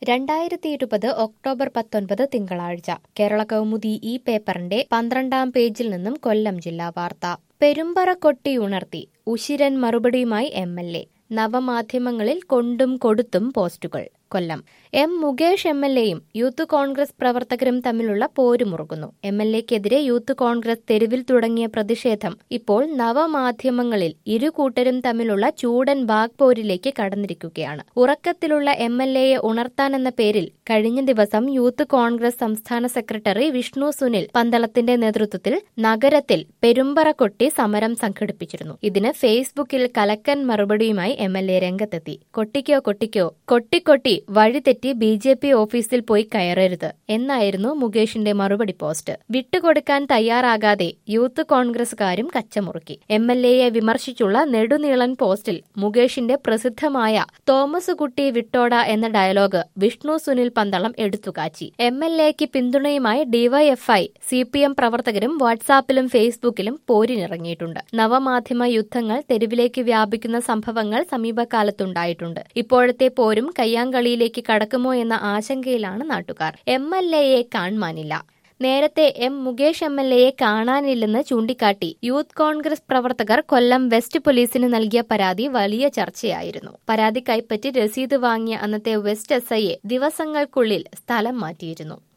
രണ്ടായിരത്തി ഇരുപത് ഒക്ടോബർ പത്തൊൻപത് തിങ്കളാഴ്ച കേരള കൗമുദി ഈ പേപ്പറിന്റെ പന്ത്രണ്ടാം പേജിൽ നിന്നും കൊല്ലം ജില്ലാ വാർത്ത പെരുമ്പറ കൊട്ടിയുണർത്തി ഉശിരൻ മറുപടിയുമായി എം എൽ എ നവമാധ്യമങ്ങളിൽ കൊണ്ടും കൊടുത്തും പോസ്റ്റുകൾ Kollam M Mukesh M L എയും യൂത്ത് കോൺഗ്രസ് പ്രവർത്തകരും തമ്മിലുള്ള പോരുമുറുകുന്നു എം എൽ എക്കെതിരെ യൂത്ത് കോൺഗ്രസ് തെരുവിൽ തുടങ്ങിയ പ്രതിഷേധം ഇപ്പോൾ നവമാധ്യമങ്ങളിൽ ഇരു കൂട്ടരും തമ്മിലുള്ള ചൂടൻ വാഗ്പോരിലേക്ക് കടന്നിരിക്കുകയാണ് ഉറക്കത്തിലുള്ള എം എൽ എയെ ഉണർത്താനെന്ന പേരിൽ കഴിഞ്ഞ ദിവസം യൂത്ത് കോൺഗ്രസ് സംസ്ഥാന സെക്രട്ടറി വിഷ്ണു സുനിൽ പന്തളത്തിന്റെ നേതൃത്വത്തിൽ നഗരത്തിൽ പെരുമ്പറ കൊട്ടി സമരം സംഘടിപ്പിച്ചിരുന്നു ഇതിന് ഫേസ്ബുക്കിൽ കലക്കൻ മറുപടിയുമായി എം എൽ എ രംഗത്തെത്തി കൊട്ടിക്കോ കൊട്ടിക്കോ കൊട്ടിക്കൊട്ടി വഴിതെറ്റി ബി ജെ പി ഓഫീസിൽ പോയി കയറരുത് എന്നായിരുന്നു മുകേഷിന്റെ മറുപടി പോസ്റ്റ് വിട്ടുകൊടുക്കാൻ തയ്യാറാകാതെ യൂത്ത് കോൺഗ്രസുകാരും കച്ചമുറുക്കി എം എൽ എയെ വിമർശിച്ചുള്ള നെടുനീളൻ പോസ്റ്റിൽ മുകേഷിന്റെ പ്രസിദ്ധമായ തോമസ് കുട്ടി വിട്ടോട എന്ന ഡയലോഗ് വിഷ്ണു സുനിൽ പന്തളം എടുത്തുകാച്ചി എം എൽ എക്ക് പിന്തുണയുമായി ഡിവൈഎഫ്ഐ സി പി എം പ്രവർത്തകരും വാട്സാപ്പിലും ഫേസ്ബുക്കിലും പോരിനിറങ്ങിയിട്ടുണ്ട് നവമാധ്യമ യുദ്ധങ്ങൾ തെരുവിലേക്ക് വ്യാപിക്കുന്ന സംഭവങ്ങൾ സമീപകാലത്തുണ്ടായിട്ടുണ്ട് ഇപ്പോഴത്തെ പോരും കയ്യാങ്കളിയിലേക്ക് കടക്കുമോ എന്ന ആശങ്കയിലാണ് നാട്ടുകാർ എം എൽ എയെ കാണുവാനില്ല നേരത്തെ എം മുകേഷ് എം എൽ എയെ കാണാനില്ലെന്ന് ചൂണ്ടിക്കാട്ടി യൂത്ത് കോൺഗ്രസ് പ്രവർത്തകർ കൊല്ലം വെസ്റ്റ് പോലീസിന് നൽകിയ പരാതി വലിയ ചർച്ചയായിരുന്നു പരാതി കൈപ്പറ്റി രസീത് വാങ്ങിയ അന്നത്തെ വെസ്റ്റ് എസ് ഐയെ ദിവസങ്ങൾക്കുള്ളിൽ സ്ഥലം മാറ്റിയിരുന്നു